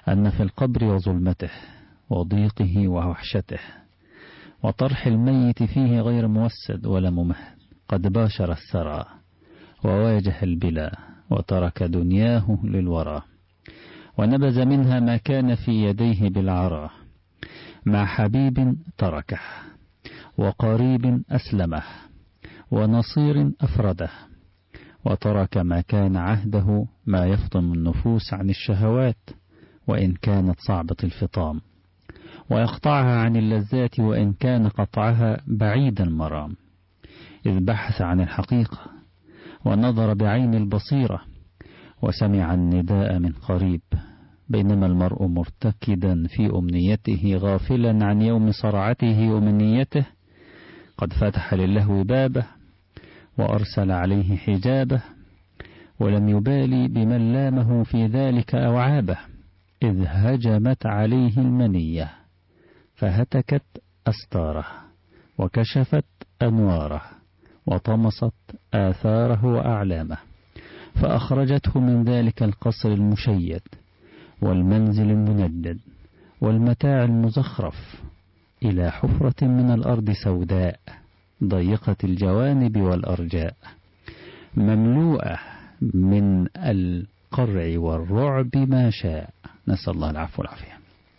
أن في القبر وظلمته وضيقه ووحشته وطرح الميت فيه غير موسد ولا ممهد قد باشر الثرى وواجه البلا وترك دنياه للورى ونبذ منها ما كان في يديه بالعرى مع حبيب تركه وقريب أسلمه ونصير أفرده وترك ما كان عهده ما يفطم النفوس عن الشهوات وإن كانت صعبة الفطام ويقطعها عن اللذات وإن كان قطعها بعيد المرام إذ بحث عن الحقيقة ونظر بعين البصيرة وسمع النداء من قريب بينما المرء مرتكدا في أمنيته غافلا عن يوم صرعته ومنيته قد فتح للهو بابه وأرسل عليه حجابه ولم يبالي بمن لامه في ذلك أو عابه إذ هجمت عليه المنية فهتكت أستاره وكشفت أنواره وطمست آثاره وأعلامه فأخرجته من ذلك القصر المشيد والمنزل المندد والمتاع المزخرف إلى حفرة من الأرض سوداء ضيقة الجوانب والأرجاء مملوءة من القرع والرعب ما شاء نسأل الله العفو والعافية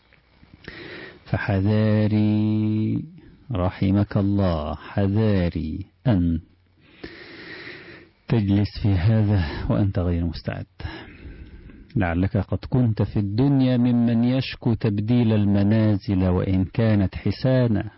فحذاري رحمك الله حذاري أن تجلس في هذا وأنت غير مستعد لعلك قد كنت في الدنيا ممن يشكو تبديل المنازل وإن كانت حسانا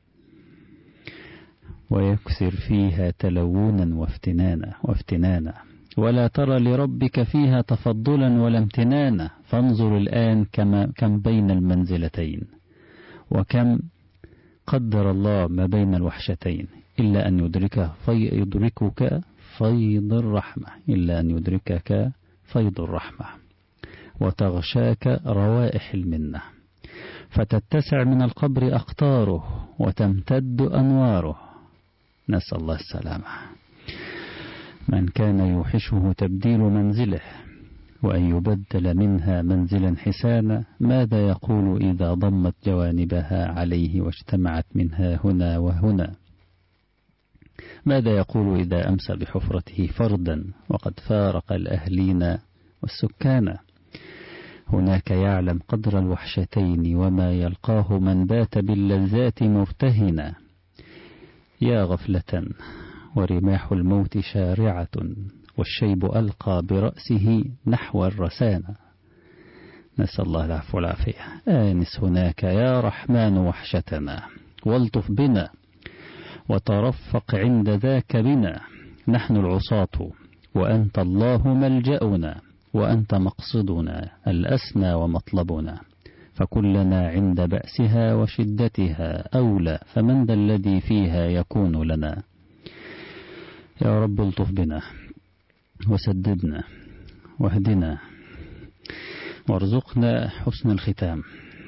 ويكسر فيها تلونا وافتنانا وافتنانا ولا ترى لربك فيها تفضلا ولا امتنانا فانظر الآن كما كم بين المنزلتين وكم قدر الله ما بين الوحشتين إلا أن يدرك في يدركك فيض الرحمة إلا أن يدركك فيض الرحمة وتغشاك روائح المنة فتتسع من القبر أقطاره وتمتد أنواره نسأل الله السلامة من كان يوحشه تبديل منزله وأن يبدل منها منزلا حسانا ماذا يقول إذا ضمت جوانبها عليه واجتمعت منها هنا وهنا ماذا يقول إذا أمسى بحفرته فردا وقد فارق الأهلين والسكان هناك يعلم قدر الوحشتين وما يلقاه من بات باللذات مرتهنا يا غفلة ورماح الموت شارعة والشيب ألقى برأسه نحو الرسانة نسأل الله العفو والعافية آنس هناك يا رحمن وحشتنا والطف بنا وترفق عند ذاك بنا نحن العصاة وأنت الله ملجأنا وأنت مقصدنا الأسنى ومطلبنا فكلنا عند بأسها وشدتها أولى فمن ذا الذي فيها يكون لنا يا رب الطف بنا وسددنا واهدنا وارزقنا حسن الختام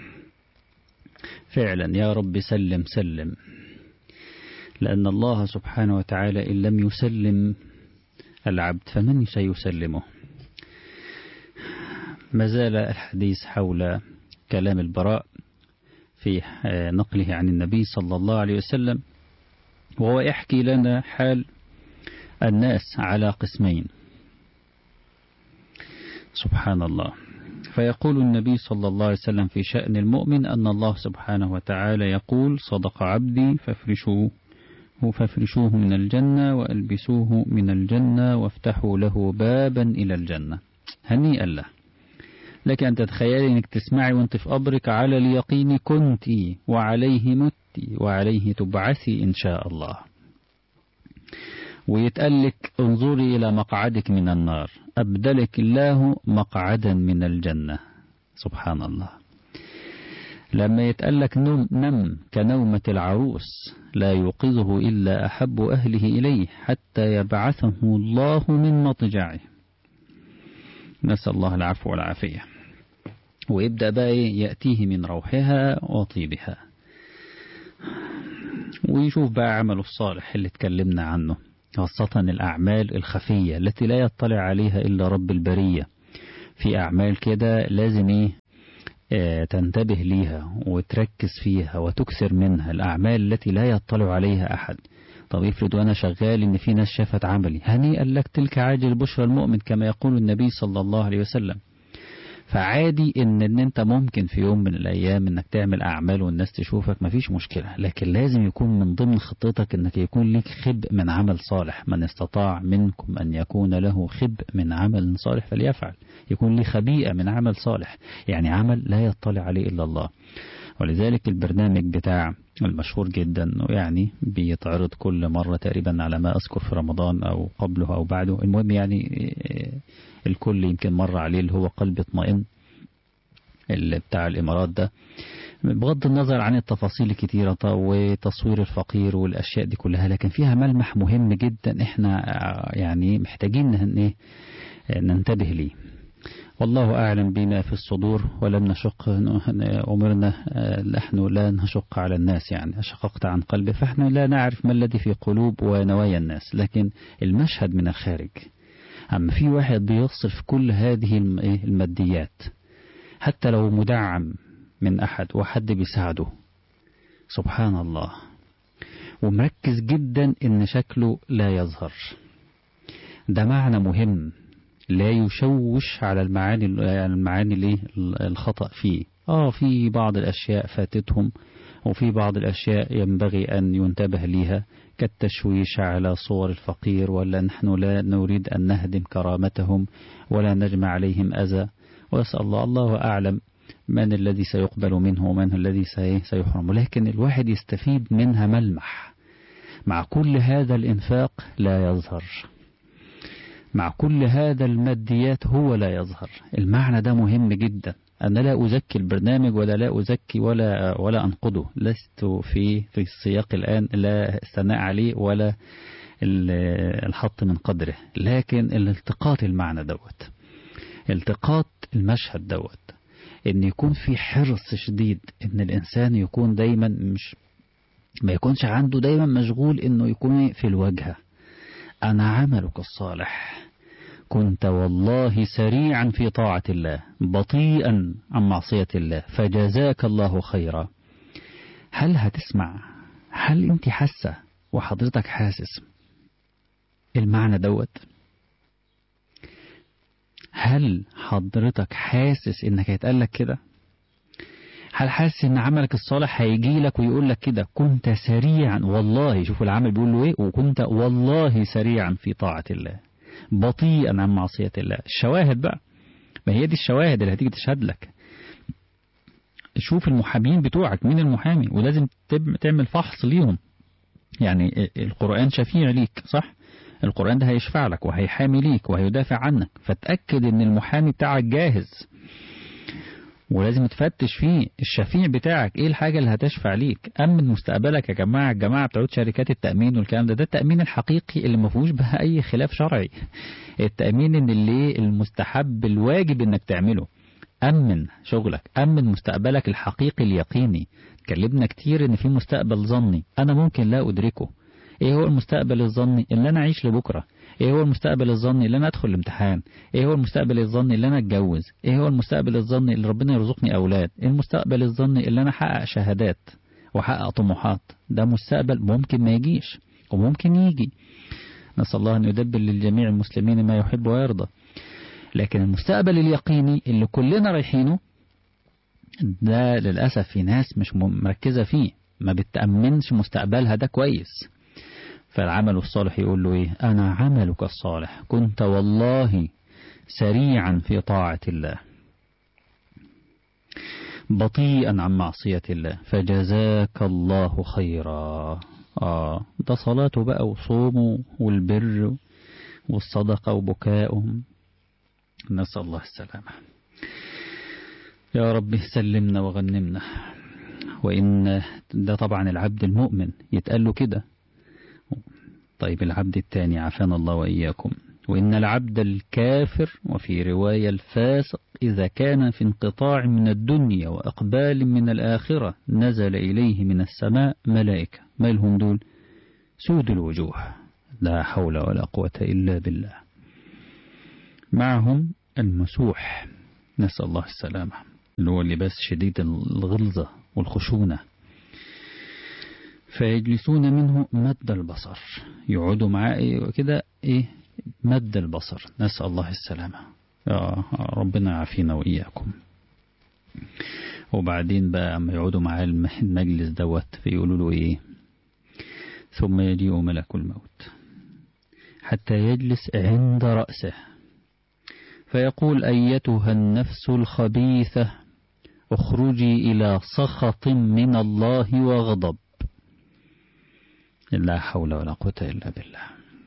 فعلا يا رب سلم سلم لأن الله سبحانه وتعالى إن لم يسلم العبد فمن سيسلمه ما زال الحديث حول كلام البراء في نقله عن النبي صلى الله عليه وسلم وهو يحكي لنا حال الناس على قسمين سبحان الله فيقول النبي صلى الله عليه وسلم في شأن المؤمن أن الله سبحانه وتعالى يقول صدق عبدي فافرشوه فافرشوه من الجنة وألبسوه من الجنة وافتحوا له بابا إلى الجنة هنيئا له لك أن تتخيلي أنك تسمعي وانت في قبرك على اليقين كنت وعليه مت وعليه تبعثي إن شاء الله ويتقلك انظري إلى مقعدك من النار أبدلك الله مقعدا من الجنة سبحان الله لما يتقلك نم, نم كنومة العروس لا يوقظه إلا أحب أهله إليه حتى يبعثه الله من مضجعه نسأل الله العفو والعافية ويبدأ بقى يأتيه من روحها وطيبها ويشوف بقى عمله الصالح اللي اتكلمنا عنه خاصة الأعمال الخفية التي لا يطلع عليها إلا رب البرية في أعمال كده لازم إيه تنتبه ليها وتركز فيها وتكثر منها الأعمال التي لا يطلع عليها أحد طب افرض وأنا شغال إن في ناس شافت عملي هنيئا لك تلك عاجل بشرى المؤمن كما يقول النبي صلى الله عليه وسلم فعادي ان ان انت ممكن في يوم من الايام انك تعمل اعمال والناس تشوفك مفيش مشكلة لكن لازم يكون من ضمن خطتك انك يكون لك خب من عمل صالح من استطاع منكم ان يكون له خب من عمل صالح فليفعل يكون لي خبيئة من عمل صالح يعني عمل لا يطلع عليه الا الله ولذلك البرنامج بتاع المشهور جدا يعني بيتعرض كل مرة تقريبا على ما أذكر في رمضان أو قبله أو بعده المهم يعني الكل يمكن مر عليه اللي هو قلب اطمئن اللي بتاع الإمارات ده بغض النظر عن التفاصيل الكتيرة وتصوير الفقير والأشياء دي كلها لكن فيها ملمح مهم جدا احنا يعني محتاجين ننتبه ليه والله أعلم بما في الصدور ولم نشق أمرنا نحن لا نشق على الناس يعني شققت عن قلبي فإحنا لا نعرف ما الذي في قلوب ونوايا الناس لكن المشهد من الخارج أما في واحد بيصرف كل هذه الماديات حتى لو مدعم من أحد وحد بيساعده سبحان الله ومركز جدا إن شكله لا يظهر ده معنى مهم لا يشوش على المعاني المعاني اللي الخطأ فيه اه في بعض الأشياء فاتتهم وفي بعض الأشياء ينبغي أن ينتبه لها كالتشويش على صور الفقير ولا نحن لا نريد أن نهدم كرامتهم ولا نجمع عليهم أذى ويسأل الله الله أعلم من الذي سيقبل منه ومن الذي سيحرم لكن الواحد يستفيد منها ملمح مع كل هذا الإنفاق لا يظهر مع كل هذا الماديات هو لا يظهر المعنى ده مهم جدا أنا لا أزكي البرنامج ولا لا أزكي ولا ولا أنقده لست في في السياق الآن لا الثناء عليه ولا الحط من قدره لكن الالتقاط المعنى دوت التقاط المشهد دوت ان يكون في حرص شديد ان الانسان يكون دايما مش ما يكونش عنده دايما مشغول انه يكون في الوجهه انا عملك الصالح كنت والله سريعا في طاعة الله بطيئا عن معصية الله فجزاك الله خيرا هل هتسمع هل انت حاسة وحضرتك حاسس المعنى دوت هل حضرتك حاسس انك هيتقال لك كده هل حاسس ان عملك الصالح هيجي لك ويقول لك كده كنت سريعا والله شوفوا العمل بيقول له ايه وكنت والله سريعا في طاعة الله بطيئا عن معصية الله الشواهد بقى ما هي دي الشواهد اللي هتيجي تشهد لك شوف المحامين بتوعك مين المحامي ولازم تعمل فحص ليهم يعني القرآن شفيع ليك صح القرآن ده هيشفع لك وهيحامي ليك وهيدافع عنك فتأكد ان المحامي بتاعك جاهز ولازم تفتش فيه الشفيع بتاعك ايه الحاجة اللي هتشفع ليك امن مستقبلك يا جماعة الجماعة بتوع شركات التأمين والكلام ده ده التأمين الحقيقي اللي ما فيهوش بقى اي خلاف شرعي التأمين ان اللي المستحب الواجب انك تعمله أمن شغلك أمن مستقبلك الحقيقي اليقيني اتكلمنا كتير ان في مستقبل ظني انا ممكن لا ادركه ايه هو المستقبل الظني اللي انا اعيش لبكره ايه هو المستقبل الظني اللي انا ادخل الامتحان ايه هو المستقبل الظني اللي انا اتجوز ايه هو المستقبل الظني اللي ربنا يرزقني اولاد ايه المستقبل الظني اللي انا احقق شهادات واحقق طموحات ده مستقبل ممكن ما يجيش وممكن يجي نسال الله ان يدبر للجميع المسلمين ما يحب ويرضى لكن المستقبل اليقيني اللي كلنا رايحينه ده للأسف في ناس مش مركزة فيه ما بتأمنش مستقبلها ده كويس فالعمل الصالح يقول له ايه انا عملك الصالح كنت والله سريعا في طاعة الله بطيئا عن معصية الله فجزاك الله خيرا آه ده صلاته بقى وصومه والبر والصدقة وبكاؤهم نسأل الله السلامة يا رب سلمنا وغنمنا وإن ده طبعا العبد المؤمن يتقال له كده طيب العبد الثاني عافانا الله وإياكم وإن العبد الكافر وفي رواية الفاسق إذا كان في انقطاع من الدنيا وأقبال من الآخرة نزل إليه من السماء ملائكة ما لهم دول سود الوجوه لا حول ولا قوة إلا بالله معهم المسوح نسأل الله السلامة اللي هو اللباس شديد الغلظة والخشونة فيجلسون منه مد البصر يقعدوا معاه إيه كده إيه مد البصر نسأل الله السلامة يا ربنا يعافينا وإياكم وبعدين بقى أما يقعدوا معاه المجلس دوت فيقولوا له إيه ثم يجيء ملك الموت حتى يجلس عند رأسه فيقول أيتها النفس الخبيثة اخرجي إلى سخط من الله وغضب لا حول ولا قوة إلا بالله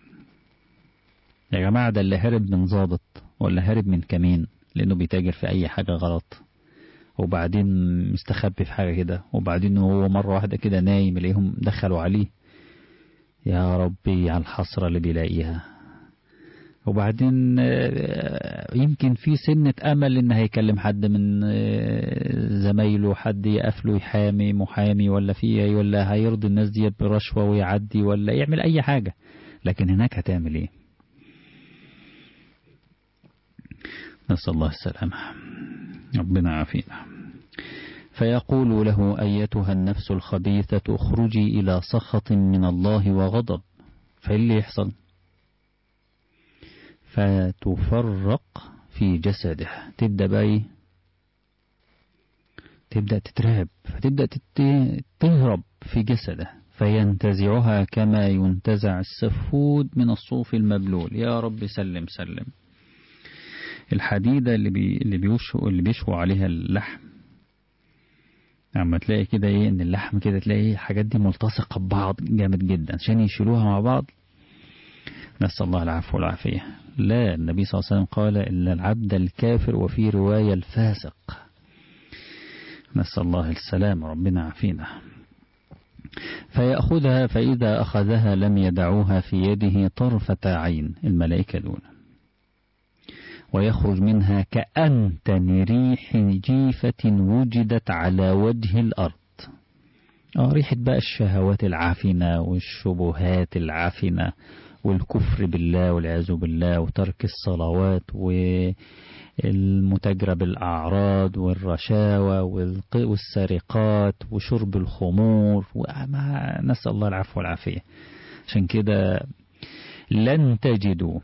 يا جماعة ده اللي هرب من ضابط ولا هرب من كمين لأنه بيتاجر في أي حاجة غلط وبعدين مستخبي في حاجة كده وبعدين هو مرة واحدة كده نايم يلاقيهم دخلوا عليه يا ربي على الحسرة اللي بيلاقيها وبعدين يمكن في سنة أمل إن هيكلم حد من زمايله حد يقفله يحامي محامي ولا في ولا هيرضي الناس دي برشوة ويعدي ولا يعمل أي حاجة لكن هناك هتعمل إيه نسأل الله السلامة ربنا عافينا فيقول له أيتها النفس الخبيثة اخرجي إلى سخط من الله وغضب فاللي يحصل فتفرق في جسده تبدأ بقى تبدأ تترعب فتبدأ تهرب في جسده فينتزعها كما ينتزع السفود من الصوف المبلول يا رب سلم سلم الحديدة اللي بي اللي بيشوا اللي بيشوا عليها اللحم اما تلاقي كده ايه ان اللحم كده تلاقي الحاجات دي ملتصقة ببعض جامد جدا عشان يشيلوها مع بعض نسأل الله العفو والعافية لا النبي صلى الله عليه وسلم قال إلا العبد الكافر وفي رواية الفاسق نسأل الله السلام ربنا عافينا فيأخذها فإذا أخذها لم يدعوها في يده طرفة عين الملائكة دون ويخرج منها كأنتن ريح جيفة وجدت على وجه الأرض آه ريحة بقى الشهوات العافنة والشبهات العافنة والكفر بالله والعياذ بالله وترك الصلوات والمتاجرة بالأعراض والرشاوى والسرقات وشرب الخمور وما نسأل الله العفو والعافية عشان كده لن تجدوا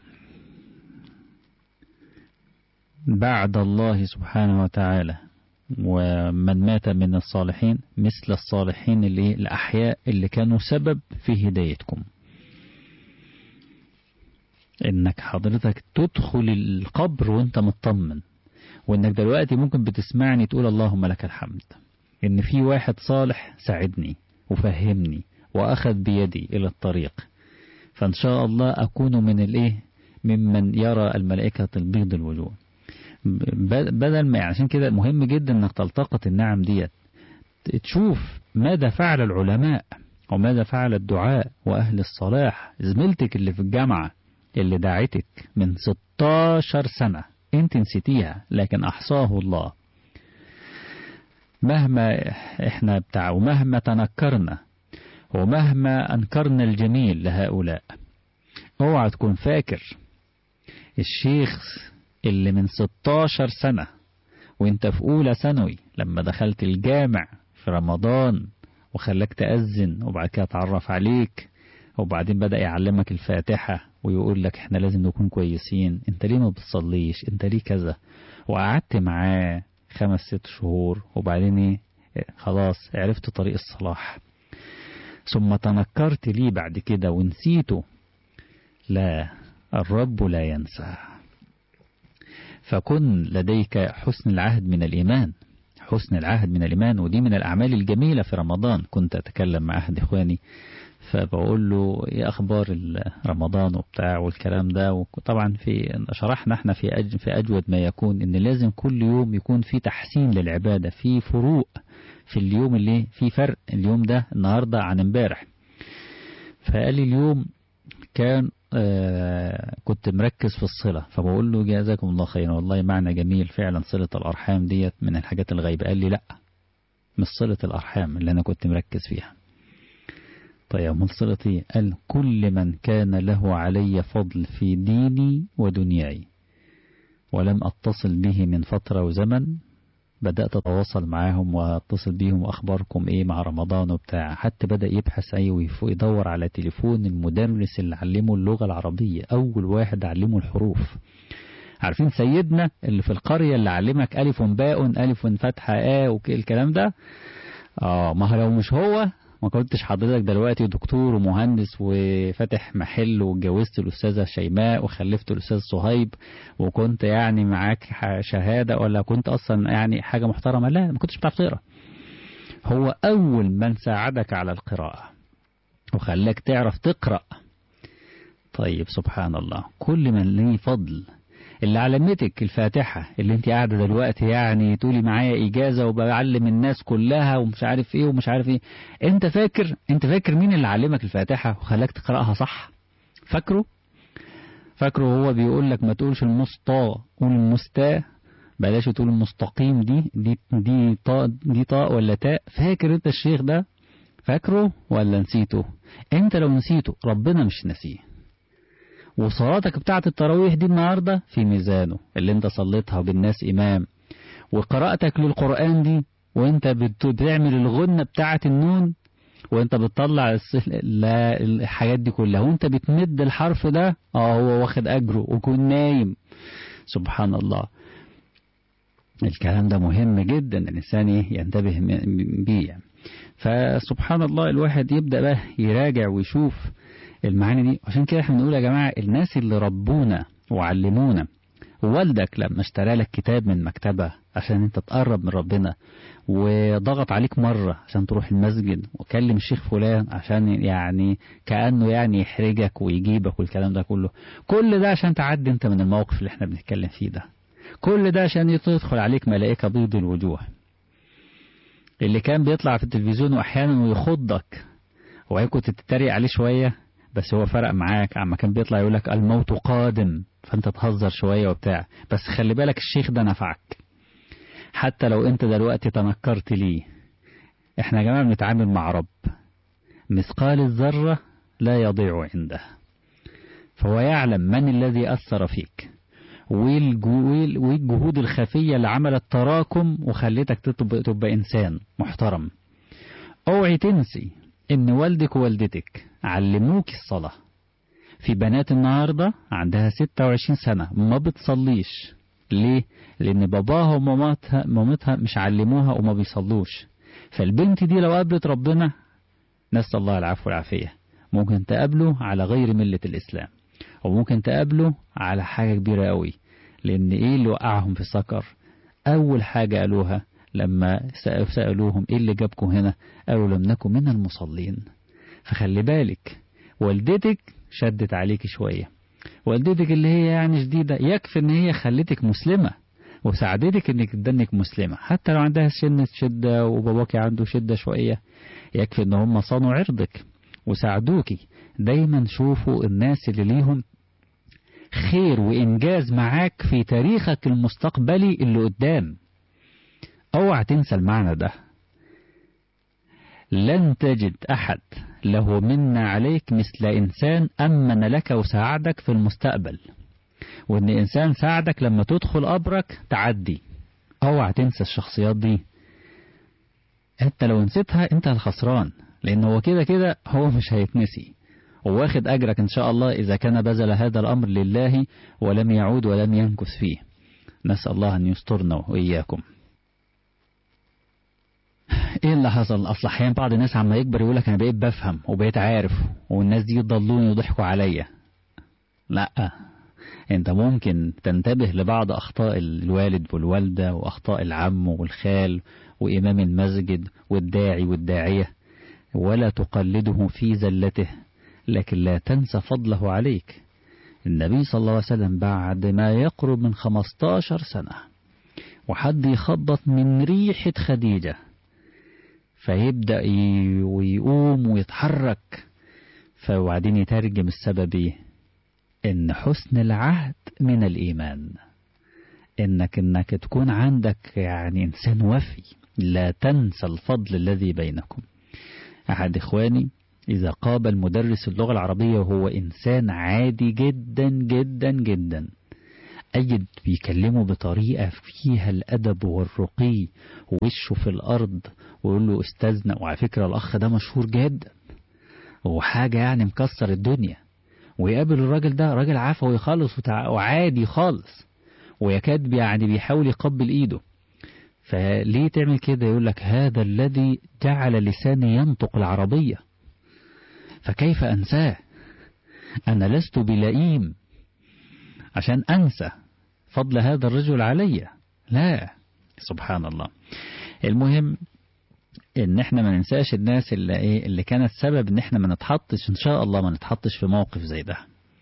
بعد الله سبحانه وتعالى ومن مات من الصالحين مثل الصالحين اللي الأحياء اللي كانوا سبب في هدايتكم انك حضرتك تدخل القبر وانت مطمن وانك دلوقتي ممكن بتسمعني تقول اللهم لك الحمد ان في واحد صالح ساعدني وفهمني واخذ بيدي الى الطريق فان شاء الله اكون من الايه ممن يرى الملائكة البيض الوجوه بدل ما يعني عشان كده مهم جدا انك تلتقط النعم ديت تشوف ماذا فعل العلماء وماذا فعل الدعاء واهل الصلاح زميلتك اللي في الجامعه اللي دعتك من 16 سنة انت نسيتيها لكن احصاه الله مهما احنا بتاع ومهما تنكرنا ومهما انكرنا الجميل لهؤلاء اوعى تكون فاكر الشيخ اللي من 16 سنة وانت في اولى ثانوي لما دخلت الجامع في رمضان وخلاك تأذن وبعد كده اتعرف عليك وبعدين بدأ يعلمك الفاتحة ويقول لك احنا لازم نكون كويسين انت ليه ما بتصليش انت ليه كذا وقعدت معاه خمس ست شهور وبعدين ايه خلاص عرفت طريق الصلاح ثم تنكرت ليه بعد كده ونسيته لا الرب لا ينسى فكن لديك حسن العهد من الإيمان حسن العهد من الإيمان ودي من الأعمال الجميلة في رمضان كنت أتكلم مع أحد إخواني فبقول له ايه اخبار رمضان وبتاع والكلام ده وطبعا في شرحنا احنا في أج في اجود ما يكون ان لازم كل يوم يكون في تحسين للعباده في فروق في اليوم اللي في فرق اليوم ده النهارده عن امبارح فقال لي اليوم كان آه كنت مركز في الصلة فبقول له جزاكم الله خيرا والله معنى جميل فعلا صلة الأرحام ديت من الحاجات الغيبة قال لي لا مش صلة الأرحام اللي أنا كنت مركز فيها طيب من صلتي قال كل من كان له علي فضل في ديني ودنياي ولم أتصل به من فترة وزمن بدأت أتواصل معاهم وأتصل بيهم وأخباركم إيه مع رمضان وبتاع حتى بدأ يبحث أيوه يدور على تليفون المدرس اللي علمه اللغة العربية أول واحد علمه الحروف عارفين سيدنا اللي في القرية اللي علمك ألف باء ألف فتحة آ والكلام ده آه ما لو مش هو ما كنتش حضرتك دلوقتي دكتور ومهندس وفاتح محل واتجوزت الأستاذة شيماء وخلفت الأستاذ صهيب وكنت يعني معاك شهادة ولا كنت أصلا يعني حاجة محترمة لا ما كنتش بتعرف تقرأ هو أول من ساعدك على القراءة وخلاك تعرف تقرأ طيب سبحان الله كل من ليه فضل اللي علمتك الفاتحة اللي انت قاعدة دلوقتي يعني تقولي معايا إجازة وبعلم الناس كلها ومش عارف ايه ومش عارف ايه انت فاكر انت فاكر مين اللي علمك الفاتحة وخلاك تقرأها صح فاكره فاكره هو بيقول لك ما تقولش المسطى قول المستا بلاش تقول المستقيم دي دي دي طاء دي طاء ولا تاء فاكر انت الشيخ ده فاكره ولا نسيته انت لو نسيته ربنا مش نسيه وصلاتك بتاعة التراويح دي النهاردة في ميزانه اللي انت صليتها بالناس إمام وقراءتك للقرآن دي وانت بتعمل الغنة بتاعة النون وانت بتطلع لا الحاجات دي كلها وانت بتمد الحرف ده اه هو واخد أجره وكون نايم سبحان الله الكلام ده مهم جدا الإنسان ينتبه بيه فسبحان الله الواحد يبدأ بقى يراجع ويشوف المعاني دي عشان كده احنا بنقول يا جماعة الناس اللي ربونا وعلمونا والدك لما اشترى لك كتاب من مكتبة عشان انت تقرب من ربنا وضغط عليك مرة عشان تروح المسجد وكلم الشيخ فلان عشان يعني كأنه يعني يحرجك ويجيبك والكلام ده كله كل ده عشان تعدي انت من الموقف اللي احنا بنتكلم فيه ده كل ده عشان تدخل عليك ملائكة بيض الوجوه اللي كان بيطلع في التلفزيون واحيانا ويخضك وهي كنت تتريق عليه شوية بس هو فرق معاك عما كان بيطلع يقول لك الموت قادم فانت تهزر شوية وبتاع بس خلي بالك الشيخ ده نفعك حتى لو انت دلوقتي تنكرت ليه احنا يا جماعة بنتعامل مع رب مثقال الذرة لا يضيع عنده فهو يعلم من الذي أثر فيك والجهود الخفية اللي عملت تراكم وخليتك تبقى إنسان محترم اوعي تنسي ان والدك ووالدتك علموك الصلاة في بنات النهاردة عندها 26 سنة ما بتصليش ليه؟ لأن باباها ومامتها مامتها مش علموها وما بيصلوش فالبنت دي لو قابلت ربنا نسأل الله العفو والعافية ممكن تقابله على غير ملة الإسلام وممكن تقابله على حاجة كبيرة قوي لأن إيه اللي وقعهم في السكر أول حاجة قالوها لما سألوهم إيه اللي جابكم هنا قالوا لم نكن من المصلين فخلي بالك والدتك شدت عليك شوية والدتك اللي هي يعني شديدة يكفي ان هي خلتك مسلمة وساعدتك انك تدنك مسلمة حتى لو عندها سنة شدة وباباك عنده شدة شوية يكفي ان هم صانوا عرضك وساعدوكي دايما شوفوا الناس اللي ليهم خير وإنجاز معاك في تاريخك المستقبلي اللي قدام اوعى تنسى المعنى ده لن تجد أحد له منا عليك مثل إنسان أمن لك وساعدك في المستقبل وإن إنسان ساعدك لما تدخل قبرك تعدي اوعى تنسى الشخصيات دي انت لو نسيتها انت الخسران لان هو كده كده هو مش هيتنسي وواخد أجرك إن شاء الله إذا كان بذل هذا الأمر لله ولم يعود ولم ينكث فيه نسأل الله أن يسترنا وإياكم ايه اللي حصل اصل احيانا بعض الناس عما يكبر يقول لك انا بقيت بفهم وبقيت عارف والناس دي يضلوني ويضحكوا عليا لا انت ممكن تنتبه لبعض اخطاء الوالد والوالدة واخطاء العم والخال وامام المسجد والداعي والداعية ولا تقلده في زلته لكن لا تنسى فضله عليك النبي صلى الله عليه وسلم بعد ما يقرب من 15 سنة وحد يخبط من ريحة خديجة فيبدأ ويقوم ويتحرك فوبعدين يترجم السبب ايه ان حسن العهد من الايمان انك انك تكون عندك يعني انسان وفي لا تنسى الفضل الذي بينكم احد اخواني اذا قابل مدرس اللغة العربية وهو انسان عادي جدا جدا جدا أجد بيكلمه بطريقة فيها الأدب والرقي ووشه في الأرض ويقول له استاذنا وعلى فكرة الأخ ده مشهور جدا وحاجة يعني مكسر الدنيا ويقابل الراجل ده راجل عفوي خالص وعادي خالص ويكاد يعني بيحاول يقبل ايده فليه تعمل كده يقول لك هذا الذي جعل لساني ينطق العربية فكيف أنساه أنا لست بلئيم عشان أنسى فضل هذا الرجل علي لا سبحان الله المهم ان احنا ما ننساش الناس اللي ايه اللي كانت سبب ان احنا ما نتحطش ان شاء الله ما نتحطش في موقف زي ده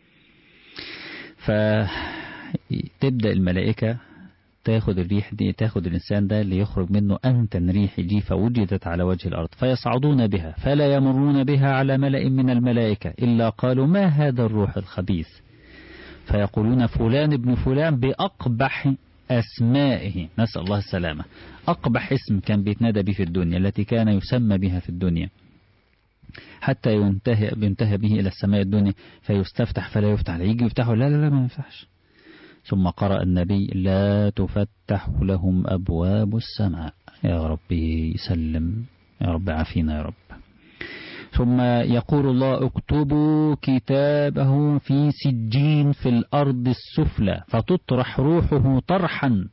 فتبدأ الملائكة تاخد الريح دي تاخد الإنسان ده اللي يخرج منه أنتن ريح جيفة وجدت على وجه الأرض فيصعدون بها فلا يمرون بها على ملأ من الملائكة إلا قالوا ما هذا الروح الخبيث فيقولون فلان ابن فلان بأقبح أسمائه نسأل الله السلامة أقبح اسم كان بيتنادى به في الدنيا التي كان يسمى بها في الدنيا حتى ينتهي, ينتهي به إلى السماء الدنيا فيستفتح فلا يفتح يجي يفتحه لا لا لا ما ينفعش ثم قرأ النبي لا تفتح لهم أبواب السماء يا ربي سلم يا رب عافينا يا رب ثم يقول الله اكتبوا كتابه في سجين في الأرض السفلى فتطرح روحه طرحا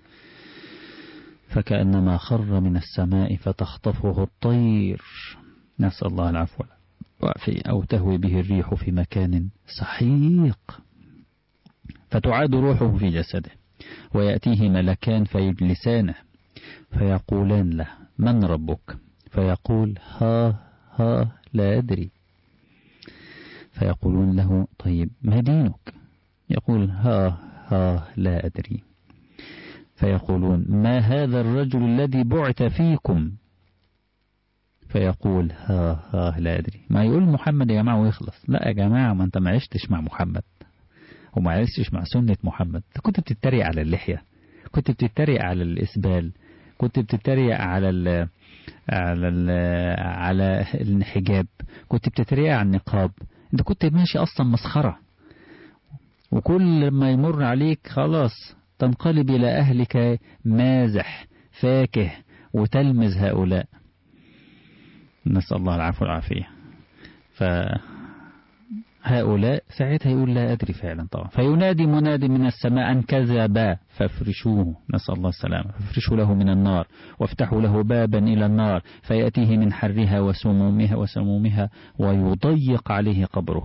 فكأنما خر من السماء فتخطفه الطير نسأل الله العفو والعافية أو تهوي به الريح في مكان سحيق فتعاد روحه في جسده ويأتيه ملكان فيجلسانه فيقولان له من ربك فيقول ها ها لا أدري فيقولون له طيب ما دينك يقول ها ها لا أدري فيقولون ما هذا الرجل الذي بعث فيكم فيقول ها ها لا أدري ما يقول محمد يا جماعة ويخلص لا يا جماعة ما أنت ما عشتش مع محمد وما عشتش مع سنة محمد انت كنت بتتريق على اللحية كنت بتتريق على الإسبال كنت بتتريق على ال على ال على الحجاب كنت بتتريق على النقاب انت كنت ماشي أصلا مسخرة وكل ما يمر عليك خلاص تنقلب إلى أهلك مازح فاكه وتلمز هؤلاء نسأل الله العفو والعافية فهؤلاء ساعتها يقول لا أدري فعلا طبعا فينادي منادي من السماء أن كذب فافرشوه نسأل الله السلامة فافرشوا له من النار وافتحوا له بابا إلى النار فيأتيه من حرها وسمومها وسمومها ويضيق عليه قبره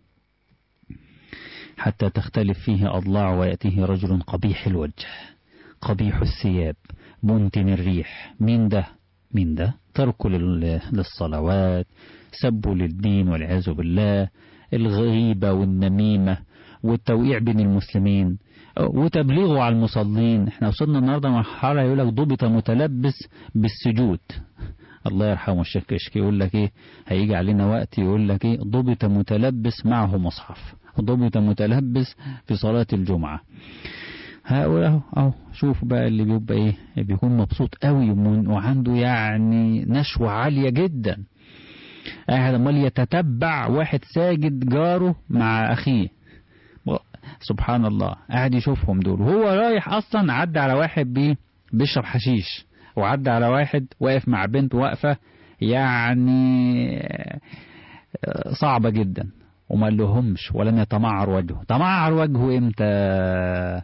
حتى تختلف فيه أضلاع ويأتيه رجل قبيح الوجه قبيح الثياب منتن الريح من ده من ده ترك للصلوات سب للدين والعياذ بالله الغيبة والنميمة والتوقيع بين المسلمين وتبليغه على المصلين احنا وصلنا النهاردة مرحلة يقول لك ضبط متلبس بالسجود الله يرحمه الشيخ كشك يقول لك ايه هيجي علينا وقت يقول لك ايه ضبط متلبس معه مصحف ضبط متلبس في صلاة الجمعة هؤلاء اهو اهو شوفوا بقى اللي بيبقى ايه بيكون مبسوط قوي وعنده يعني نشوة عالية جدا قاعد امال يتتبع واحد ساجد جاره مع اخيه سبحان الله قاعد يشوفهم دول وهو رايح اصلا عدى على واحد بيه بيشرب حشيش وعدى على واحد واقف مع بنت واقفة يعني صعبة جدا وما لهمش ولم يتمعر وجهه تمعر وجهه امتى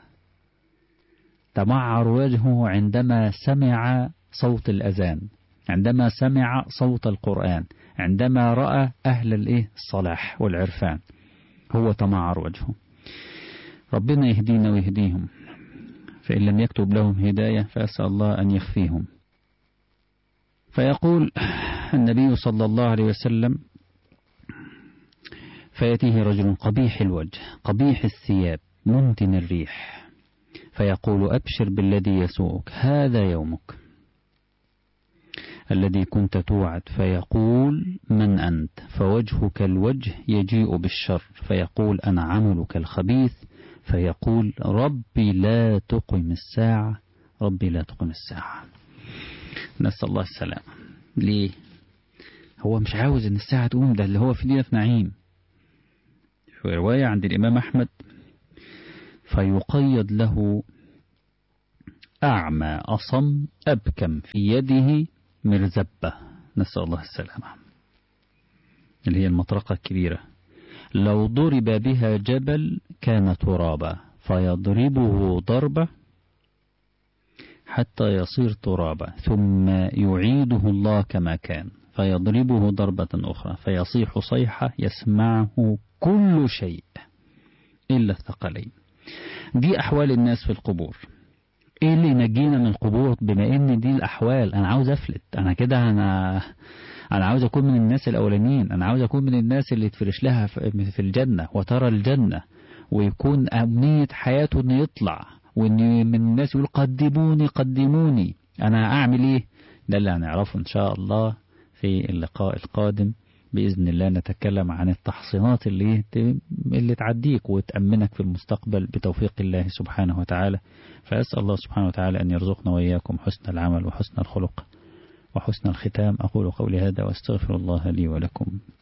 تمعر وجهه عندما سمع صوت الأذان عندما سمع صوت القرآن عندما رأى أهل الإيه الصلاح والعرفان هو تمعر وجهه ربنا يهدينا ويهديهم فإن لم يكتب لهم هداية فأسأل الله أن يخفيهم فيقول النبي صلى الله عليه وسلم فيأتيه رجل قبيح الوجه قبيح الثياب منتن الريح فيقول أبشر بالذي يسوءك هذا يومك الذي كنت توعد فيقول من أنت فوجهك الوجه يجيء بالشر فيقول أنا عملك الخبيث فيقول ربي لا تقم الساعة ربي لا تقم الساعة نسأل الله السلام ليه هو مش عاوز ان الساعة تقوم ده اللي هو في دينة نعيم في رواية عند الإمام أحمد فيقيد له أعمى أصم أبكم في يده مرزبة نسأل الله السلامة اللي هي المطرقة الكبيرة لو ضرب بها جبل كان ترابا فيضربه ضربة حتى يصير ترابا ثم يعيده الله كما كان فيضربه ضربة أخرى فيصيح صيحة يسمعه كل شيء إلا الثقلين دي أحوال الناس في القبور ايه اللي ينجينا من القبور بما ان دي الاحوال انا عاوز افلت انا كده انا انا عاوز اكون من الناس الاولانيين انا عاوز اكون من الناس اللي تفرش لها في الجنة وترى الجنة ويكون امنية حياته انه يطلع وان من الناس يقول قدموني قدموني انا اعمل ايه ده اللي هنعرفه ان شاء الله في اللقاء القادم بإذن الله نتكلم عن التحصينات اللي اللي تعديك وتأمنك في المستقبل بتوفيق الله سبحانه وتعالى فأسأل الله سبحانه وتعالى أن يرزقنا وإياكم حسن العمل وحسن الخلق وحسن الختام أقول قولي هذا واستغفر الله لي ولكم